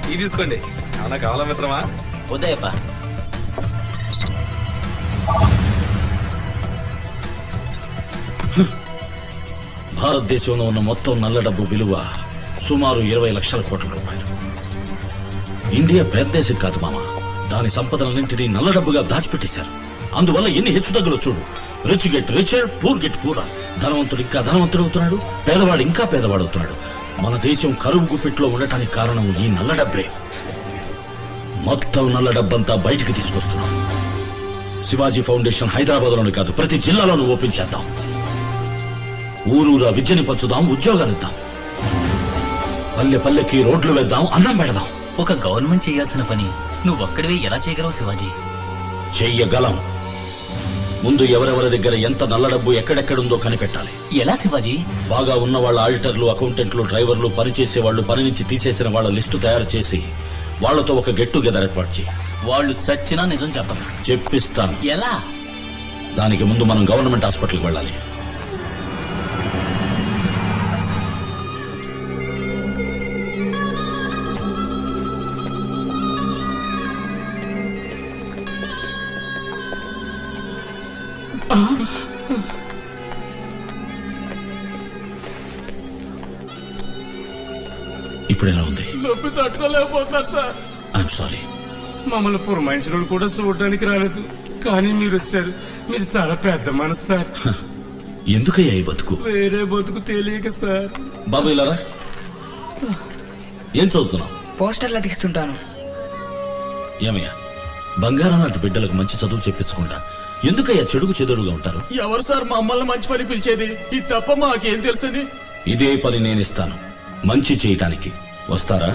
ఇది తీసుకోండి ఏమన్నా కావాలా మిత్రమా ఉదయప్ప భారతదేశంలో ఉన్న మొత్తం నల్ల డబ్బు విలువ సుమారు ఇరవై లక్షల కోట్ల రూపాయలు ఇండియా పెద్ద దేశం కాదు మామ దాని సంపదలన్నింటినీ నల్ల డబ్బుగా దాచిపెట్టేశారు అందువల్ల ఎన్ని హెచ్చుతగ్గులు చూడు rich get richer poor get poor ధనవంతుడు ఇంకా ధనవంతుడు అవుతున్నాడు పేదవాడు ఇంకా పేదవాడు అవుతున్నాడు మన దేశం కరువు గుప్పిట్లో ఉండటానికి కారణం ఈ నల్ల డబ్బే మొత్తం నల్ల డబ్బంతా బయటికి తీసుకొస్తున్నాం శివాజీ ఫౌండేషన్ హైదరాబాద్ లోనే కాదు ప్రతి జిల్లాలోనూ ఓపెన్ చేద్దాం ఊరూరా విద్యని పంచుదాం ఉద్యోగాలు ఇద్దాం పల్లె పల్లెకి రోడ్లు వేద్దాం అన్నం పెడదాం ఒక గవర్నమెంట్ చేయాల్సిన పని నువ్వు ఒక్కడివే ఎలా చేయగలవు శివాజీ చెయ్యగలం ముందు ఎవరెవరి దగ్గర ఎంత నల్ల డబ్బు ఎక్కడెక్కడుందో కనిపెట్టాలి ఎలా శివాజీ బాగా ఉన్న వాళ్ళ ఆడిటర్లు అకౌంటెంట్లు డ్రైవర్లు పనిచేసే వాళ్ళు పని నుంచి తీసేసిన వాళ్ళ లిస్టు తయారు చేసి వాళ్ళతో ఒక గెట్ టుగెదర్ ఏర్పాటు చేయి వాళ్ళు చచ్చినా నిజం చెప్పరు చెప్పిస్తాను ఎలా దానికి ముందు మనం గవర్నమెంట్ హాస్పిటల్కి వెళ్ళాలి ఇప్పుడు ఎలా ఉంది నొప్పి తట్టుకోలేకపోతారు సార్ ఐఎమ్ సారీ మమ్మల్ని పురమాయించిన కూడా చూడడానికి రాలేదు కానీ మీరు వచ్చారు మీది చాలా పెద్ద మనసు సార్ ఎందుకయ్యా ఈ బతుకు వేరే బతుకు తెలియక సార్ బాబు ఇలారా ఏం చదువుతున్నావు పోస్టర్లు అతికిస్తుంటాను ఏమయ్యా బంగారం లాంటి బిడ్డలకు మంచి చదువు చెప్పించకుండా ఎందుకయ్యా చెడుగు చెదురుగా ఉంటారు ఎవరు సార్ మమ్మల్ని మంచి పని పిలిచేది ఇది తప్ప మాకేం తెలుసని ఇదే పని నేను ఇస్తాను మంచి చేయటానికి వస్తారా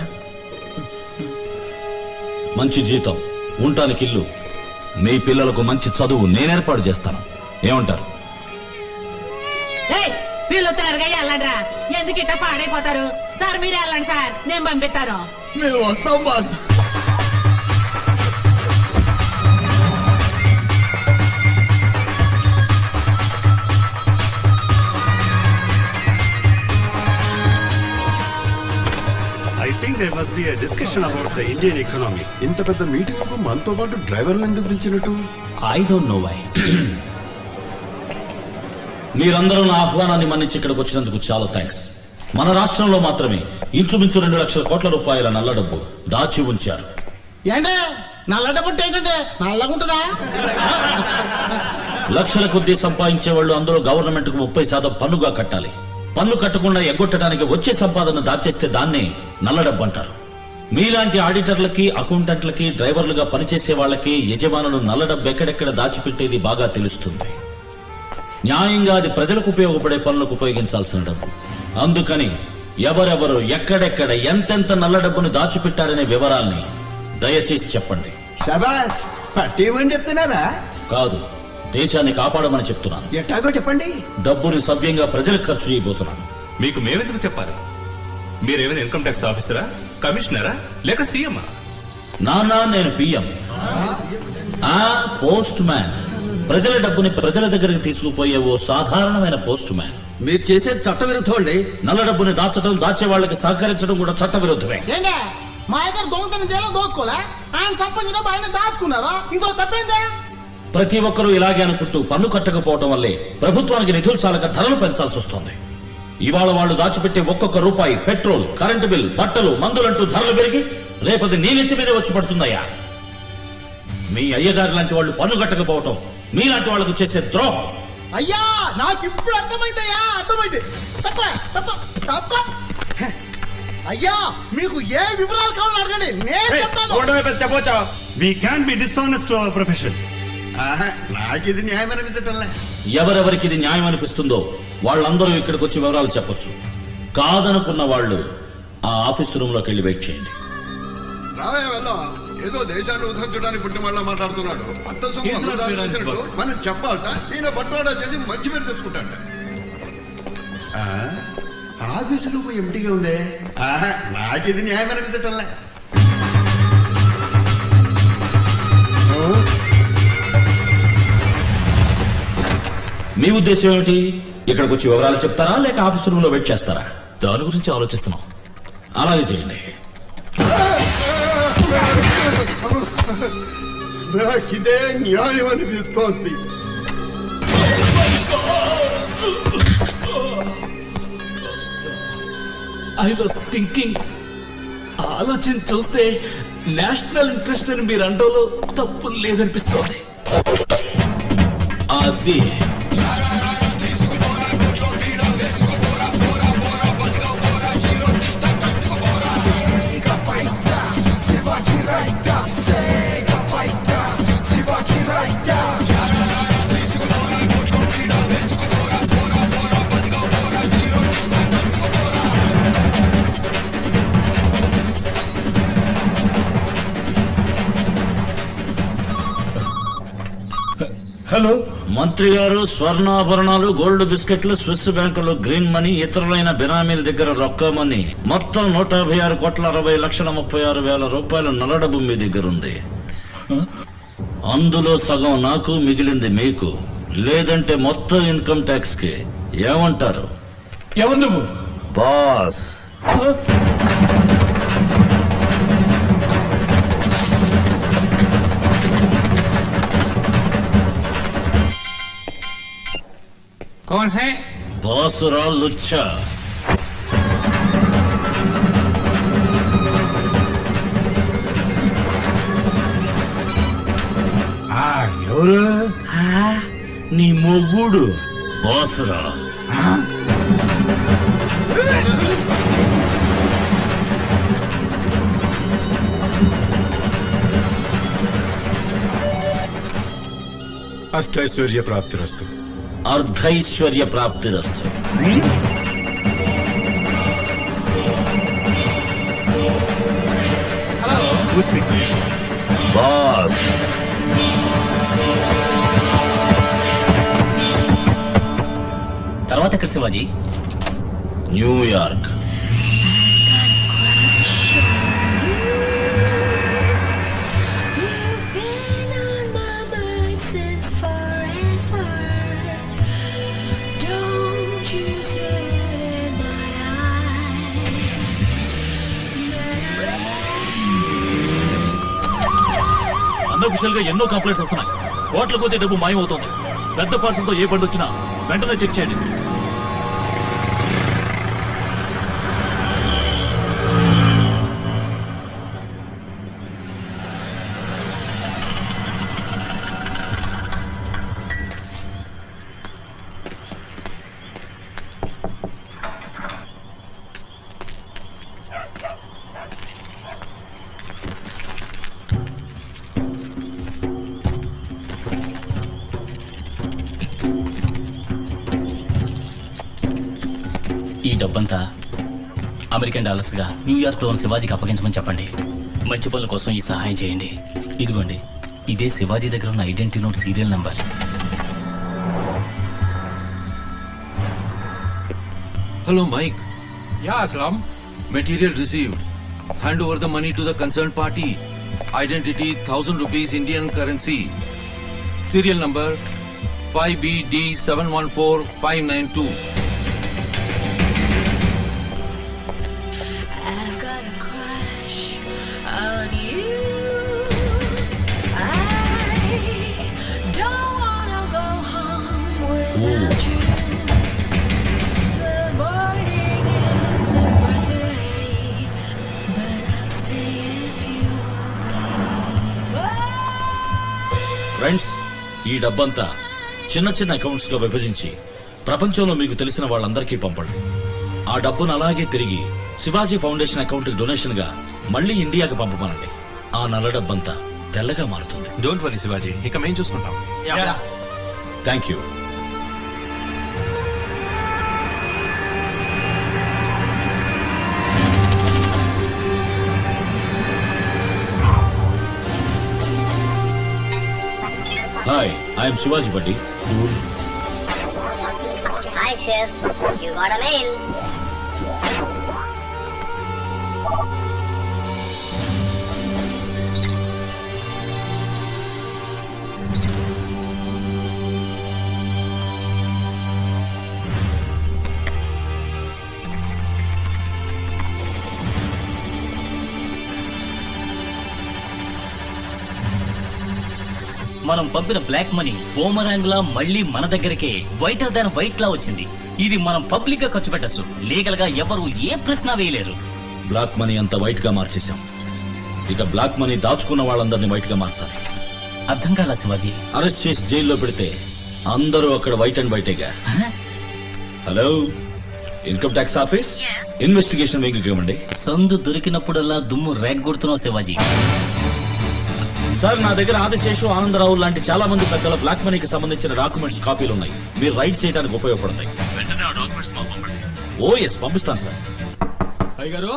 మంచి జీతం ఉండటానికి ఇల్లు మీ పిల్లలకు మంచి చదువు నేను ఏర్పాటు చేస్తాను ఏమంటారు ఏయ్, వీళ్ళు వస్తున్నారుగా వెళ్ళండిరా ఎందుకు ఇట్ట పాడైపోతారు సార్ మీరు వెళ్ళండి సార్ నేను పంపిస్తాను మేము వస్తాం boss I think there must be a discussion about the Indian economy. ఇంత పెద్ద మీటింగ్ మనతో పాటు డ్రైవర్లు ఎందుకు పిలిచినట్టు ఐ డోంట్ నో వై మీరందరూ నా ఆహ్వానాన్ని మన్నించి ఇక్కడికి వచ్చినందుకు చాలా థ్యాంక్స్ మన రాష్ట్రంలో మాత్రమే ఇంచుమించు రెండు లక్షల కోట్ల రూపాయల నల్ల డబ్బు దాచి ఉంచారు ఏంటే నల్ల డబ్బు ఏంటంటే నల్లగుంటుందా లక్షల కొద్దీ సంపాదించే వాళ్ళు అందరూ గవర్నమెంట్ కు ముప్పై శాతం పన్నుగా కట్టాలి పన్ను కట్టకుండా ఎగ్గొట్టడానికి వచ్చే సంపాదన దాచేస్తే దాన్నే నల్ల డబ్బు అంటారు మీలాంటి ఆడిటర్లకి అకౌంటెంట్లకి డ్రైవర్లుగా పనిచేసే వాళ్ళకి యజమానులు నల్ల డబ్బు ఎక్కడెక్కడ దాచిపెట్టేది బాగా తెలుస్తుంది న్యాయంగా అది ప్రజలకు ఉపయోగపడే పనులకు ఉపయోగించాల్సిన డబ్బు అందుకని ఎవరెవరు ఎక్కడెక్కడ ఎంతెంత నల్ల డబ్బును దాచిపెట్టారనే వివరాల్ని దయచేసి చెప్పండి శబాష్ పట్టేమని చెప్తున్నారా కాదు దేశాన్ని కాపాడమని చెప్తున్నాను ఎట్టాగో చెప్పండి డబ్బుని సవ్యంగా ప్రజలకు ఖర్చు చేయబోతున్నాను మీకు మేమెందుకు చెప్పాలి మీరేమైనా ఇన్కమ్ ట్యాక్స్ ఆఫీసరా కమిషనరా లేక సీఎమా నానా నేను పిఎం ఆ పోస్ట్ మ్యాన్ ప్రజల డబ్బుని ప్రజల దగ్గరికి తీసుకుపోయే ఓ సాధారణమైన పోస్ట్ మ్యాన్ మీరు చేసేది చట్ట విరుద్ధం అండి నల్ల డబ్బుని దాచడం దాచే వాళ్ళకి సహకరించడం కూడా చట్ట విరుద్ధమే ఏంటే మా దగ్గర దొంగతనం చేయాలో దోచుకోలే ఆయన సంపాదించడం ఆయన దాచుకున్నారా ఇందులో తప్పేందే ప్రతి ఒక్కరూ ఇలాగే అనుకుంటూ పన్ను కట్టకపోవడం వల్లే ప్రభుత్వానికి నిధులు చాలక ధరలు పెంచాల్సి వస్తోంది ఇవాళ వాళ్ళు దాచిపెట్టే ఒక్కొక్క రూపాయి పెట్రోల్ కరెంటు బిల్ బట్టలు మందులంటూ ధరలు పెరిగి రేపది నీ నెత్తి మీదే వచ్చి పడుతుందయ్యా మీ అయ్యగారు లాంటి వాళ్ళు పన్ను కట్టకపోవటం మీలాంటి వాళ్ళకు చేసే ద్రోహం అయ్యా నాకు ఇప్పుడు అర్థమైందయ్యా అర్థమైంది తప్ప తప్ప తప్ప హ. అయ్యా మీకు ఏ వివరాలు కావాలో అడగండి నేను చెప్తాను We can't be dishonest to our profession. నాకు ఇది న్యాయం అనిపించటంలే ఎవరెవరికి ఇది న్యాయం అనిపిస్తుందో వాళ్ళందరూ ఇక్కడికి వచ్చి వివరాలు చెప్పొచ్చు కాదనుకున్న వాళ్ళు ఆ ఆఫీస్ రూమ్ లోకి వెళ్ళి వెయిట్ చేయండి రావే వెళ్దాం ఏదో దేశాన్ని ఉద్ధరించడానికి పుట్టిన వాళ్ళ మాట్లాడుతున్నాడు అంత సొమ్ము He's not వృధా fair on his చేసినట్టు work. మనం చెప్పాలట ఈయన బట్టవాడా చేసి మంచి పేరు తెచ్చుకుంటాడ ఆఫీసులో ఎంటీగా ఉందే ఆహా, నాకు ఇది న్యాయం అనిపించటంలే మీ ఉద్దేశం ఏమిటి ఇక్కడికి వచ్చి వివరాలు చెప్తారా లేక ఆఫీస్ రూమ్ లో వెయిట్ చేస్తారా దాని గురించి ఆలోచిస్తున్నాం అలాగే చేయండి నాకిదే న్యాయం అనిపిస్తోంది ఐ వాస్ థింకింగ్ ఆలోచన చూస్తే నేషనల్ ఇంట్రెస్ట్ అని మీరు అంటోలో తప్పు లేదనిపిస్తోంది అది హలో మంత్రి గారు స్వర్ణాభరణాలు గోల్డ్ బిస్కెట్లు స్విస్ బ్యాంకులు గ్రీన్ మనీ ఇతరులైన బినామీల దగ్గర రొక్కమని మొత్తం నూట యాభై ఆరు కోట్ల అరవై లక్షల ముప్పై ఆరు వేల రూపాయల నల్లడబ్బు మీ దగ్గర ఉంది అందులో సగం నాకు మిగిలింది మీకు లేదంటే మొత్తం ఇన్కమ్ ట్యాక్స్ కి ఏమంటారు ఎవరు నువ్వు బాస్ कौन है బాసురా లుచ్చా ఎవరు నీ మొగుడు బాసురా అష్టైశ్వర్య ప్రాప్తిరస్తు అర్ధైశ్వర్య ప్రాప్తిరస్తు బాస్ తర్వాత ఎక్కడ Shivaji New York You've been on my mind since forever. Don't you see it in my eyes? Unofficial గా ఎన్నో కంప్లైంట్స్ వస్తున్నాయి కోట్ల కొద్ది డబ్బు మాయమవుతోంది పెద్ద పార్సల్ తో ఏ బండి వచ్చినా వెంటనే చెక్ చేయండి ఈ డబ్బంతా అమెరికన్ డాలర్స్ గా న్యూయార్క్ లోని శివాజీకి అప్పగించమని చెప్పండి మంచి పనుల కోసం ఈ సహాయం చేయండి ఇదిగోండి ఇదే శివాజీ దగ్గర ఉన్న identity note serial number Hello, Mike. या Aslam Material received. Hand over the money to the concerned party. Identity 1000 rupees Indian currency. Serial number 5BD714592. I've got a crush on you. I don't wanna go home without you. The morning is worth the wait, but I'll stay if you friends ఈ డబ్బంతా చిన్న చిన్న accounts గా విభజించి ప్రపంచంలో మీకు తెలిసిన వాళ్ళందరికీ పంపండి ఆ డబ్బును అలాగే తిరిగి శివాజీ ఫౌండేషన్ అకౌంట్ డొనేషన్ గా మళ్ళీ ఇండియాకి పంపమనండి ఆ నల్ల డబ్బంతా తెల్లగా మారుతుంది డోంట్ వరీ శివాజీ ఇక మేము చూసుకుంటాం thank you hi I'm Shivaji buddy Hi, Chef. You got a mail. మనం పంపిన బ్లాక్ మనీ బోమరాంగ్ లా మళ్ళీ మన దగ్గరకే వైటర్ దాన్ వైట్ లా వచ్చింది ఇది మనం పబ్లిక్ గా ఖర్చు పెట్టచ్చు లీగల్ గా ఎవరు ఏ ప్రశ్న వేయలేరు బ్లాక్ మనీ అంతా వైట్ గా మార్చేశాం ఇక బ్లాక్ మనీ దాచుకున్న వాళ్ళందరినీ వైట్ గా మార్చాలి అర్థం కాల శివాజీ అరెస్ట్ చేసి జైల్లో పెడితే అందరూ అక్కడ వైట్ అండ్ వైటేగా hello income tax office investigation మీకు ఇవ్వండి సందు దొరికినప్పుడల్లా దుమ్ము రేగ్గొడుతున్నావు శివాజీ సార్ నా దగ్గర ఆదిశేషు ఆనందరావు లాంటి చాలా మంది పెద్దల బ్లాక్ మనీకి సంబంధించిన డాక్యుమెంట్స్ కాపీలు ఉన్నాయి మీరు రైడ్ చేయడానికి ఉపయోగపడతాయి ఓ ఎస్ పంపిస్తాను సార్ అయ్యగారు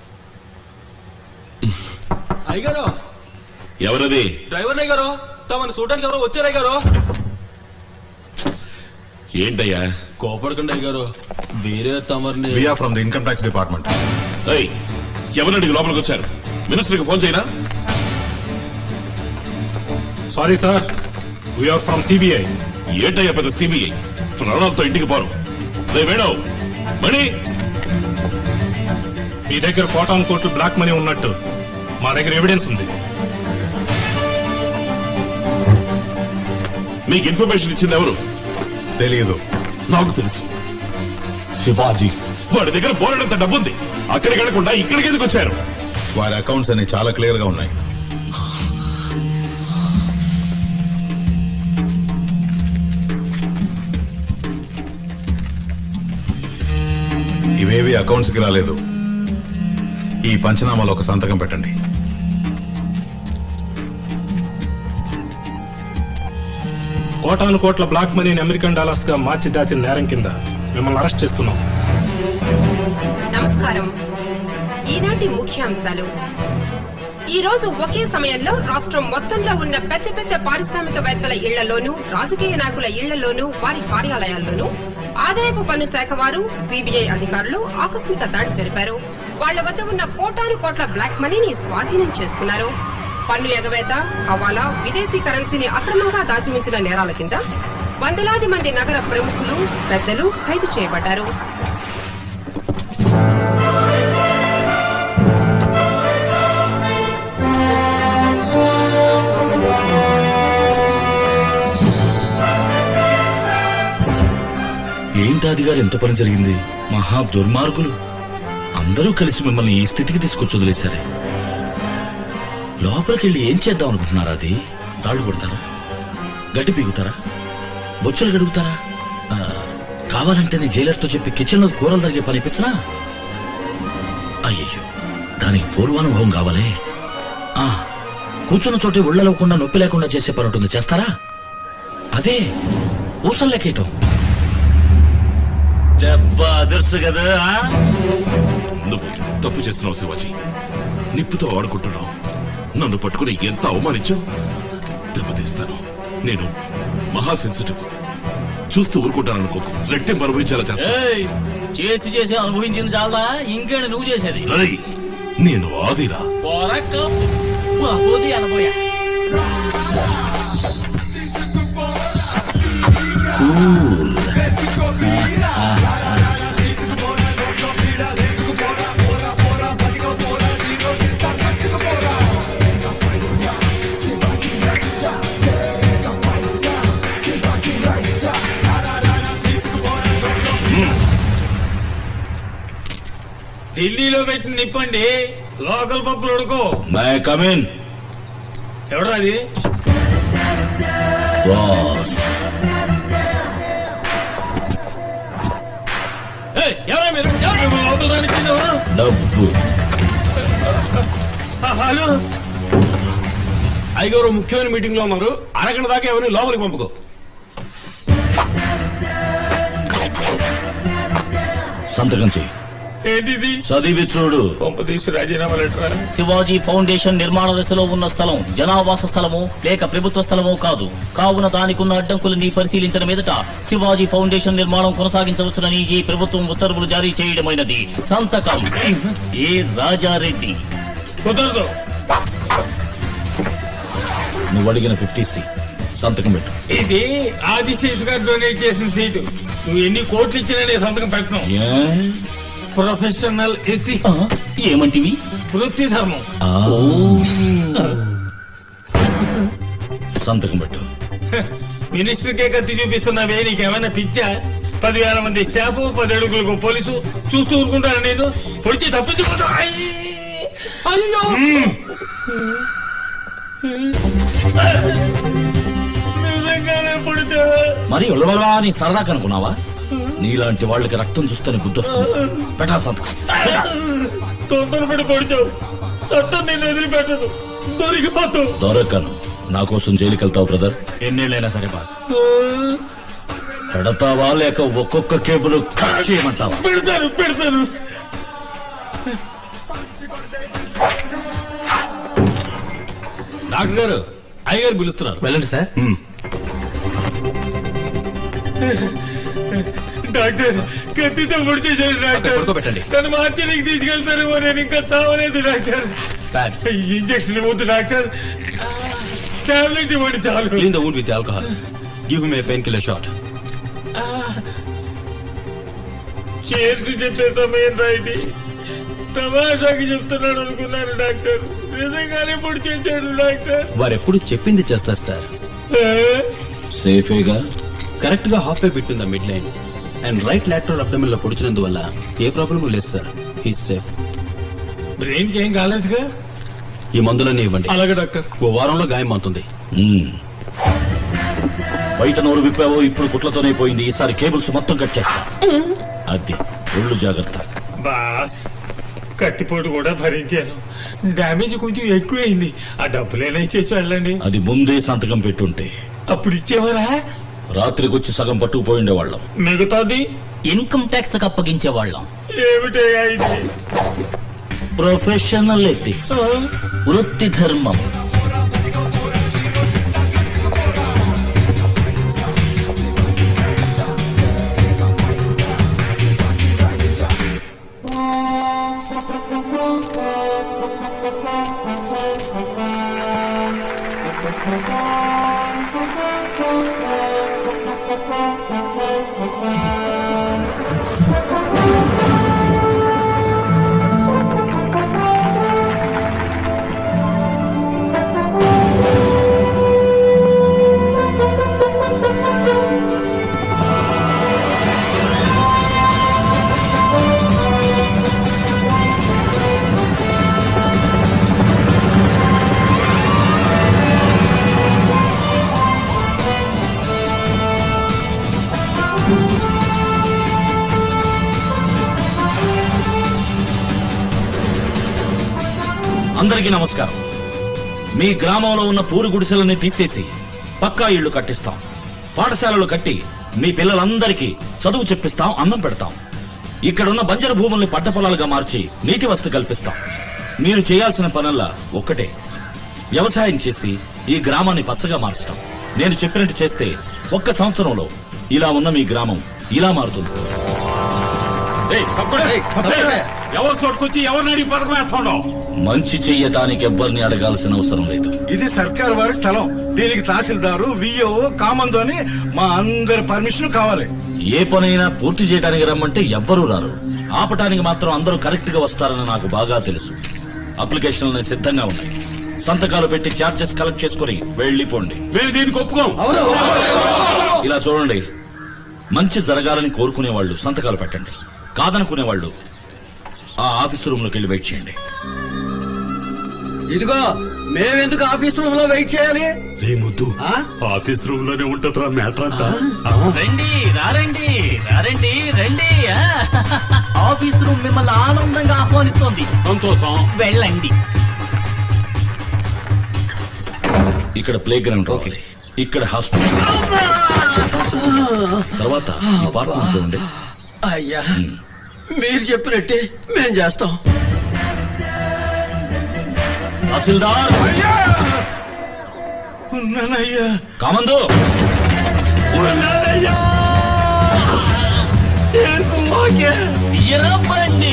అయ్యగారు ఎవరది డ్రైవర్ అయ్యగారు తమను చూడడానికి ఎవరో వచ్చారు అయ్యగారు ఏంటయ్యా కోపడకండి అయ్యగారు వేరే తమరిని we are from the income tax department ఎవరండి లోపలికి వచ్చారు మినిస్టర్కి ఫోన్ చేయనా sorry sir we are from CBI ఏంటయ్యా పెద్ద సిబిఐ ప్రాణాలతో ఇంటికి పోరు రే వేణు మణి మీ దగ్గర కోటాన్ కోట్లు బ్లాక్ మనీ ఉన్నట్టు మా దగ్గర ఎవిడెన్స్ ఉంది మీకు ఇన్ఫర్మేషన్ ఇచ్చింది ఎవరు తెలియదు నాకు తెలుసు శివాజీ వాడి దగ్గర బోలెడంత డబ్బుంది అక్కడికి వెళ్లకుండా ఇక్కడికి ఎందుకు వచ్చారు వారి అకౌంట్స్ అన్ని చాలా క్లియర్ గా ఉన్నాయి ఇవేవి అకౌంట్స్ కి రాలేదు ఈ పంచనామాలో ఒక సంతకం పెట్టండి కోటాను కోట్ల బ్లాక్ మనీని అమెరికన్ డాలర్స్ గా మార్చి దాచిన నేరం కింద మిమ్మల్ని అరెస్ట్ చేస్తున్నాం నమస్కారం ఈనాటి ముఖ్యాంశాలు ఈ రోజు ఒకే సమయంలో రాష్ట్రం మొత్తంలో ఉన్న పెద్ద పెద్ద పారిశ్రామికవేత్తల ఇళ్లలోనూ రాజకీయ నాయకుల ఇళ్లలోనూ వారి కార్యాలయాల్లోనూ ఆదాయపు పన్ను శాఖ వారు సిబిఐ అధికారులు ఆకస్మిక దాడి జరిపారు వాళ్ల వద్ద ఉన్న కోటాను కోట్ల బ్లాక్ మనీని స్వాధీనం చేసుకున్నారు పన్ను ఎగవేత హవాలా విదేశీ కరెన్సీని అక్రమంగా దాచిమించిన నేరాల కింద వందలాది మంది నగర ప్రముఖులు పెద్దలు ఖైదు చేయబడ్డారు ఏంటాది గారు ఎంత పని జరిగింది మహా దుర్మార్గులు అందరూ కలిసి మిమ్మల్ని ఈ స్థితికి తీసుకొచ్చి వదిలేశారే లోపలికెళ్ళి ఏం చేద్దాం అనుకుంటున్నారా అది రాళ్ళు కొడతారా గడ్డి పీగుతారా బొచ్చులు గడుగుతారా ఆ, కావాలంటే నీ జైలర్తో చెప్పి కిచెన్ లో కూరలు తరిగే పని ఇప్పించనా అయ్యయ్యో దానికి పూర్వానుభవం కావాలే ఆ కూర్చున్న చోటే ఉళ్ళలవకుండా నొప్పి లేకుండా చేసే పని ఉంటుంది చేస్తారా అదే ఊసలు లెక్కేయటం దెబ్బ అదర్సు కదా ఆ? నువ్వు తప్పు చేస్తున్నావు శివాజీ నిప్పుతో ఆడుకుంటున్నావు నన్ను పట్టుకుని ఎంత అవమానించావు దెబ్బతీస్తాను నేను మహా సెన్సిటివ్ చూస్తూ ఊరుకుంటాను అనుకోకు రెట్టింపు అనుభవించేలా చేస్తాను ఏయ్, చేసి చేసి అనుభవించింది చాలా ఇంకేంటి నువ్వు చేసేది రేయ్, నేను ఆదిరా పోరక్క పోది అనబోయా ఢిల్లీలో పెట్టిన నిప్పండి లోకల్ పప్పులు ఉడుకో మై కమిన్ ఎవడు అది బాస్ ఏయ్, ఎవరా మీరు ఎవరా మీరు లోపల రానిచ్చింది ఎవరు? డబ్బు ఆ, హలో అయ్యగారు ముఖ్యమైన మీటింగ్ లో ఉన్నారు అరగంట దాకా ఎవరిని లోపలికి పంపుకో సంతకం చెయ్యి ఏంటిది చదివి చూడు పంపతీసి రాజీనామా లెటర్ శివాజీ ఫౌండేషన్ నిర్మాణ దశలో ఉన్న స్థలం జనావాస స్థలమో లేక ప్రభుత్వ స్థలమో కాదు కావున దానికున్న అడ్డంకులని పరిశీలించిన మీదట శివాజీ ఫౌండేషన్ నిర్మాణం కొనసాగించవచ్చునని ఈ ప్రభుత్వం ఉత్తర్వులు జారీ చేయడమైనది సంతకం ఏ రాజారెడ్డి కుదరదు నువ్వు అడిగిన ఫిఫ్టీ సి సంతకం పెట్టు ఇది ఆదిశేషు గారు డొనేట్ చేసిన సీటు నువ్వు ఎన్ని కోట్లు ఇచ్చినా నేను సంతకం పెట్టను ఏ? ప్రొఫెషనల్ ఎథిక్స్ ఏమంటివి వృత్తి ధర్మం ఆ. సంతకం పెట్టు మినిస్టర్ కే కత్తి చూపిస్తున్నావే నీకేమైనా పిచ్చా పదివేల మంది స్టాఫ్ పది అడుగులకు పోలీసు చూస్తూ ఊరుకుంటాను నేను పొడిచి తప్పించుకుంటా అయ్యో నిజంగానే పొడితే మరి ఉలవలా అని సరదా కనుకున్నావా నీలాంటి వాళ్ళకి రక్తం చూస్తేనే గుర్తొస్తుంది పెట్టా సంతకం తొందరపడి పొడిచావు చట్టం నేను వదిలిపెట్టదు దొరికిపోతావు దొరకను నా కోసం జైలుకి వెళ్తావు బ్రదర్ ఎన్నేళ్ళైనా సరే బాస్ పెడతావా లేక ఒక్కొక్క కేబుల్ కట్ చేయమంటావా పెడతాను పెడతాను డాక్టర్ గారు అయ్యగారు పిలుస్తున్నారు వెళ్ళండి సార్ డాక్టర్ కత్తితో పొడిచేశారు డాక్టర్ పడుకోబెట్టండి. తను మార్చడానికి తీసుకెళ్తారేమో నేను ఇంకా చావలేదు డాక్టర్ ఈ ఇంజక్షన్ వద్దు డాక్టర్ టాబ్లెట్ ఇవ్వండి చాలు clean the wound with alcohol. Give him a painkiller shot. చేర్చి చెప్పే సమయం రైటి తమాషాకి చెప్తున్నాడు అనుకున్నాను డాక్టర్ నిజంగానే పొడి చేశాడు డాక్టర్ వారు ఎప్పుడు చెప్పింది చేస్తారు సార్ సేఫేగా కరెక్ట్ గా హాఫ్ వే ఫిట్ ఉంది mid line and right lateral abdomen లో పొడిచినందువల్ల ఏ ప్రాబ్లం లేదు సార్ హీ సేఫ్ బ్రెయిన్ కి ఏం కాలేదుగా ఈ మందులన్నీ ఇవ్వండి అలాగే డాక్టర్ ఓ వారంలో గాయం అవుతుంది మ్మ్. బయట నోరు విప్పావో ఇప్పుడు కుట్లతోనే పోయింది ఈసారి కేబుల్స్ మొత్తం కట్ చేస్తా అది ఒళ్ళు జాగ్రత్త బాస్ కత్తిపోటు కూడా భరించాను డ్యామేజ్ కొంచెం ఎక్కువైంది ఆ డబ్బులేనా ఇచ్చేసి వెళ్ళండి అది ముందే సంతకం పెట్టుంటే అప్పుడు ఇచ్చేవారా రాత్రికి సగం పట్టుకుపోయి ఉండేవాళ్ళం మిగతాది ఇన్కమ్ ట్యాక్స్ అప్పగించే వాళ్ళం ఏమిటయ్యా ఇది ప్రొఫెషనల్ ఎథిక్స్ ఆ? వృత్తి ధర్మం అందరికీ నమస్కారం మీ గ్రామంలో ఉన్న పూరు గుడిసెలని తీసేసి పక్కా ఇళ్లు కట్టిస్తాం పాఠశాలలు కట్టి మీ పిల్లలందరికీ చదువు చెప్పిస్తాం అన్నం పెడతాం ఇక్కడున్న బంజరు భూముల్ని పంట పొలాలుగా మార్చి నీటి వసతి కల్పిస్తాం మీరు చేయాల్సిన పనుల్లా ఒక్కటే వ్యవసాయం చేసి ఈ గ్రామాన్ని పచ్చగా మార్చడం నేను చెప్పినట్టు చేస్తే ఒక్క సంవత్సరంలో ఇలా ఉన్న మీ గ్రామం ఇలా మారుతుంది ఎవరు చోటుకొచ్చి ఎవరిని అడిగి పథకం వేస్తాడో మంచి చెయ్యటానికి ఎవ్వరిని అడగాల్సిన అవసరం లేదు ఇది సర్కార్ వారి స్థలం దీనికి తహసీల్దారు విఓ కామందు అని మా అందరి పర్మిషన్ కావాలి ఏ పనైనా పూర్తి చేయడానికి రమ్మంటే ఎవ్వరూ రారు ఆపటానికి మాత్రం అందరూ కరెక్ట్ గా వస్తారని నాకు బాగా తెలుసు అప్లికేషన్లు సిద్ధంగా ఉన్నాయి సంతకాలు పెట్టి చార్జెస్ కలెక్ట్ చేసుకుని వెళ్ళిపోండి మేము దీనికి ఒప్పుకోం ఇలా చూడండి మంచి జరగాలని కోరుకునే వాళ్ళు సంతకాలు పెట్టండి కాదనుకునే వాళ్ళు ఆ ఆఫీస్ రూమ్ లోకి వెళ్ళి వెయిట్ చేయండి ఇదిగో మేమెందుకు ఆఫీస్ రూమ్ లో వెయిట్ చేయాలి రే ముద్దు ఆఫీస్ రూమ్ లోనే ఉంటుందిరా మ్యాటర్ అంతా రండి రారండి రారండి రండి ఆ. ఆఫీస్ రూమ్ మిమ్మల్ని ఆనందంగా ఆహ్వానిస్తోంది సంతోషం వెళ్ళండి ఇక్కడ ప్లే గ్రౌండ్ రావాలి ఇక్కడ హాస్పిటల్ తర్వాత ఈ పార్క్ చూడండి అయ్యా మీరు చెప్పినట్టే మేం చేస్తాం తహసీల్దార్ ఉన్నానయ్యా కామందు ఉన్నానయ్యా ఓకే తీయరా బండి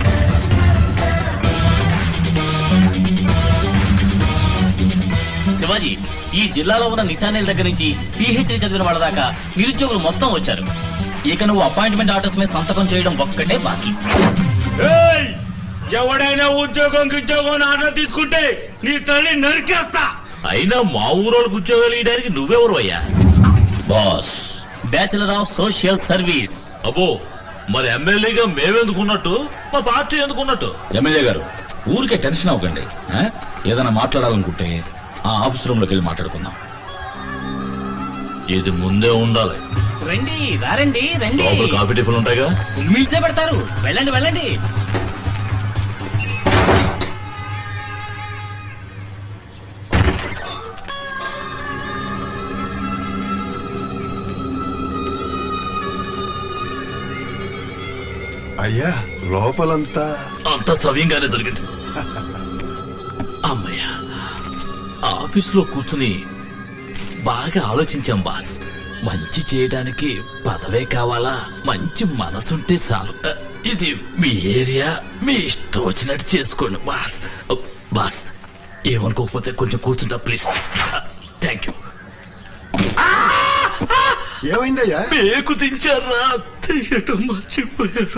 శివ శివాజీ ఈ జిల్లాలో ఉన్న నిశానేల దగ్గర నుంచి పిహెచ్డి చదివిన వాళ్ళ దాకా నిరుద్యోగులు మొత్తం వచ్చారు ఇక నువ్వు అపాయింట్మెంట్ ఆర్డర్స్ మీద సంతకం చేయడం ఒక్కటే బాకీ ఏయ్! ఎవడైనా ఉద్యోగం ఉద్యోగం ఆర్డర్ తీసుకుంటే నీ తల్లి నరికేస్తా అయినా మా ఊరోళ్ళకి ఉద్యోగాలు ఇవ్వడానికి నువ్వెవరు అయ్యా boss bachelor of social service అబ్బో మరి ఎమ్మెల్యేగా మేమెందుకున్నట్టు మా పార్టీ ఎందుకున్నట్టు ఎమ్మెల్యే గారు ఊరికే టెన్షన్ అవ్వకండి ఆ? ఏదైనా మాట్లాడాలనుకుంటే ఆ ఆఫీస్ రూమ్ లోకి వెళ్ళి మాట్లాడుకుందాం ఇది ముందే ఉండాలి రండి రారండి రండి లోపల కాఫీ టిఫిన్ ఉంటాయిగా మిల్సే పెడతారు వెళ్ళండి వెళ్ళండి అయ్యా లోపలంతా అంత సవ్యంగానే జరిగింది అమ్మయ్య ఆఫీసులో కూర్చుని బాగా ఆలోచించాం బాస్ మంచి చేయడానికి పదవే కావాలా మంచి మనసుంటే చాలు అ, ఇది మీ ఏరియా మీ ఇష్టం వచ్చినట్టు చేసుకోండి బాస్ అ, బాస్ ఏమనుకోకపోతే కొంచెం కూర్చుంటా ప్లీజ్ థ్యాంక్ యూ ఏమైందయ్యా పేకు దించారా తీయటం మర్చిపోయారు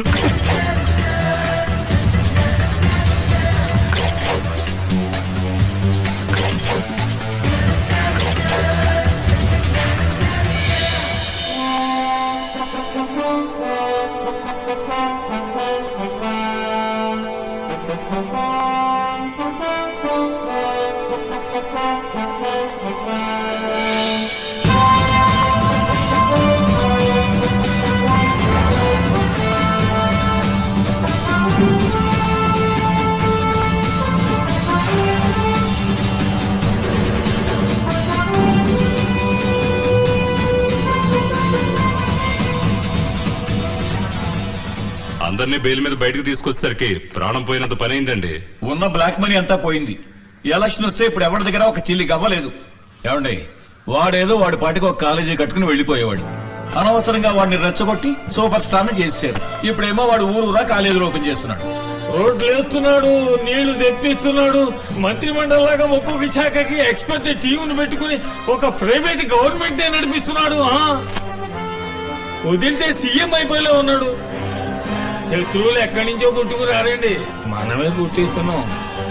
అందరినీ బెయిల్ మీద బయటకు తీసుకొచ్చేసరికి ప్రాణం పోయినంత పని అయిందండి ఉన్న బ్లాక్ మనీ అంతా పోయింది ఎలక్షన్ వస్తే ఇప్పుడు ఎవరి దగ్గర ఒక చిల్లి గవ్వలేదు ఏమండి వాడేదో వాడి పాటికి ఒక కాలేజీ కట్టుకుని వెళ్ళిపోయేవాడు అనవసరంగా వాడిని రెచ్చగొట్టి సూపర్ స్టార్ ని చేసేసారు ఇప్పుడేమో వాడు ఊరూరా కాలేజీలు ఓపెన్ చేస్తున్నాడు రోడ్లు వేస్తున్నాడు నీళ్లు తెప్పిస్తున్నాడు మంత్రి మండలిలాగా ఒక్కొక్క శాఖకి ఎక్స్పర్ట్ టీంను పెట్టుకుని ఒక ప్రైవేట్ గవర్నమెంట్ నడిపిస్తున్నాడు ఆ? వదిలితే సీఎం అయిపోయేలా ఉన్నాడు శత్రువులు ఎక్కడి నుంచో పుట్టుకు రారండి మనమే పుట్టిస్తున్నాం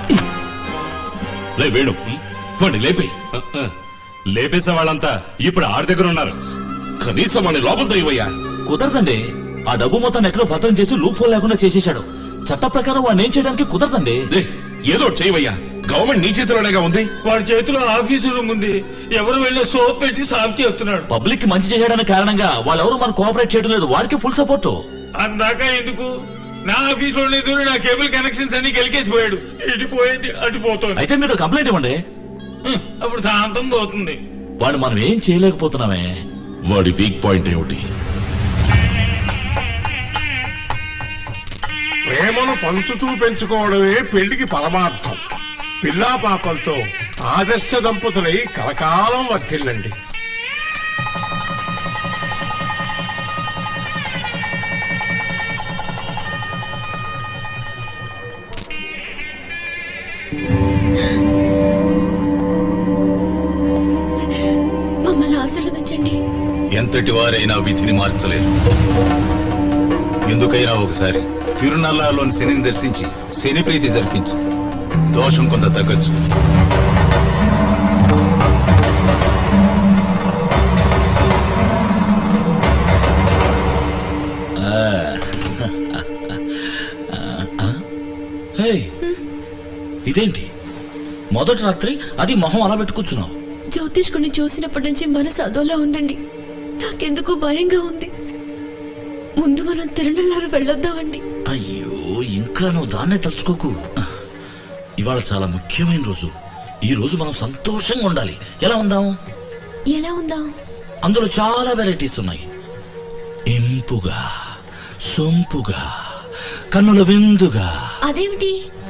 లే వేణు వాడిని లేపి లేపేసే వాళ్ళంతా ఇప్పుడు ఆడి దగ్గర ఉన్నారు కనీసం వాడిని లోపలతో ఇవ్వయ్యా కుదరదండి ఆ డబ్బు మొత్తాన్ని ఎక్కడో భద్రం చేసి లూప్ హోల్ లేకుండా చేసేశాడు చట్ట ప్రకారం వాడిని ఏం చేయడానికి కుదరదండి ఏదో చేయవయ్యా గవర్నమెంట్ నీ చేతిలోనేగా ఉంది వాడి చేతిలో ఆఫీసు రూమ్ ఉంది ఎవరు వెళ్ళి సోప్ పెట్టి సాఫ్ చేస్తున్నాడు పబ్లిక్ కి మంచి చేయడానికి కారణంగా వాళ్ళెవరూ మన కోఆపరేట్ చేయడం లేదు వాడికి ఫుల్ సపోర్ట్ అందాక ఎందుకు నా ఆఫీస్ లో దూరి నా కేబుల్ కనెక్షన్స్ అన్ని గెలికేసిపోయాడు ఇటు పోయింది అటు పోతుంది అయితే మీరు కంప్లైంట్ ఇవ్వండి అప్పుడు శాంతం పోతుంది వాడు మనం ఏం చేయలేకపోతున్నామే వాడి వీక్ పాయింట్ ఏమిటి ప్రేమను పంచుతూ పెంచుకోవడమే పెళ్లికి పరమార్థం పిల్లా పాపలతో ఆదర్శ దంపతులై కలకాలం వర్తిల్లండి మమ్మల్ని ఆశీర్వదించండి ఎంతటి వారైనా విధిని మార్చలేరు ఎందుకైనా ఒకసారి తిరునల్లాలోని శనిని దర్శించి శని ప్రీతి జరిపించు దోషం కొంత తగ్గచ్చు హేయ్, ఇదేంటి మొదటి రాత్రి అది మొహం అలా పెట్టుకూర్చున్నావు జ్యోతిష్కుని చూసినప్పటి నుంచి మనసు అదోలా ఉందండి నాకెందుకు భయంగా ఉంది ముందు మనం తిరునల్లారు వెళ్ళొద్దామండి అయ్యో ఇంకా నువ్వు దాన్నే తలుచుకోకు ఇవాళ చాలా ముఖ్యమైన రోజు ఈ రోజు మనం సంతోషంగా ఉండాలి ఎలా ఉందాం ఎలా ఉందాం అందులో చాలా వెరైటీస్ ఉన్నాయి ఇంపుగా సొంపుగా కన్నుల విందుగా అదేమిటి